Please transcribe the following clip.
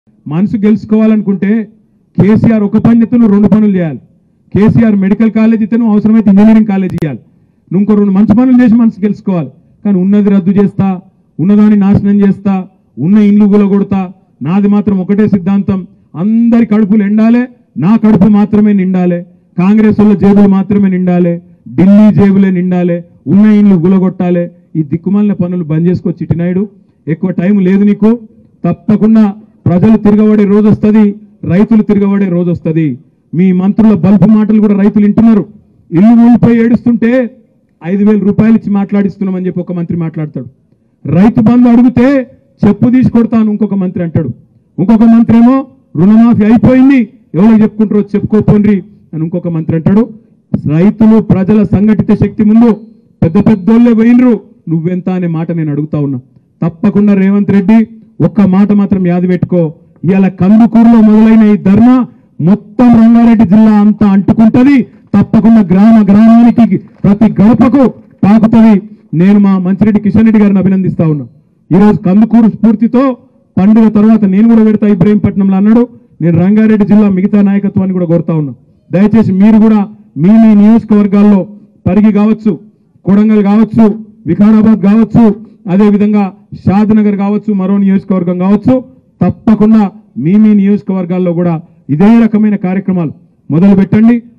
మనసు గెలుచుకోవాలనుకుంటే కేసీఆర్ ఒక పని చేస్తే నువ్వు రెండు పనులు చేయాలి కేసీఆర్ మెడికల్ కాలేజ్ అయితే నువ్వు అవసరమైతే ఇంజనీరింగ్ కాలేజ్ ఇవ్వాలి నువ్వు ఇంకో రెండు మంచి పనులు చేసి మనసు గెలుచుకోవాలి కానీ ఉన్నది రద్దు చేస్తా ఉన్నదాన్ని నాశనం చేస్తా ఉన్న ఇండ్లు గులగొడతా నాది మాత్రం ఒకటే సిద్ధాంతం అందరి కడుపులు ఎండాలే నా కడుపు మాత్రమే నిండాలే కాంగ్రెస్ వాళ్ళ జేబులు మాత్రమే నిండాలే ఢిల్లీ జేబులే నిండాలే ఉన్న ఇండ్లు గులగొట్టాలే ఈ దిక్కుమాలిన పనులు బంద్ చేసుకో చిట్టినాయుడు ఎక్కువ టైం లేదు నీకు తప్పకుండా ప్రజలు తిరగబడే రోజు వస్తుంది రైతులు తిరగబడే రోజు వస్తుంది మీ మంత్రుల బల్బు మాటలు కూడా రైతులు వింటున్నారు ఇల్లు ఊలిపోయి ఏడుస్తుంటే ఐదు వేల రూపాయలు ఇచ్చి మాట్లాడిస్తున్నామని చెప్పి ఒక మంత్రి మాట్లాడతాడు రైతు బంధు అడిగితే చెప్పు తీసి కొడతాను ఇంకొక మంత్రి అంటాడు ఇంకొక మంత్రి ఏమో రుణమాఫీ అయిపోయింది ఎవరికి చెప్పుకుంటారో చెప్పుకోపోండ్రి అని ఇంకొక మంత్రి అంటాడు రైతులు ప్రజల సంఘటిత శక్తి ముందు పెద్ద పెద్దోళ్ళే పోయినరు నువ్వెంత అనే మాట నేను అడుగుతా ఉన్నా తప్పకుండా రేవంత్ రెడ్డి ఒక్క మాట మాత్రం యాది పెట్టుకో ఇవాళ కందుకూరులో మొదలైన ఈ ధర్నా మొత్తం రంగారెడ్డి జిల్లా అంతా అంటుకుంటది తప్పకుండా గ్రామ గ్రామానికి ప్రతి గడపకు తాకుతుంది నేను మా మంచిరెడ్డి కిషన్ రెడ్డి గారిని అభినందిస్తా ఉన్నా ఈరోజు కందుకూరు స్ఫూర్తితో పండుగ తర్వాత నేను కూడా పెడతా ఇబ్రహీంపట్నంలో అన్నాడు నేను రంగారెడ్డి జిల్లా మిగతా నాయకత్వాన్ని కూడా కోరుతా ఉన్నా దయచేసి మీరు కూడా మీ మీ నియోజకవర్గాల్లో పరిగి కావచ్చు కొడంగల్ కావచ్చు వికారాబాద్ కావచ్చు అదే విధంగా షాద్ నగర్ కావచ్చు మరో నియోజకవర్గం కావచ్చు తప్పకుండా మీ మీ నియోజకవర్గాల్లో కూడా ఇదే రకమైన కార్యక్రమాలు మొదలు పెట్టండి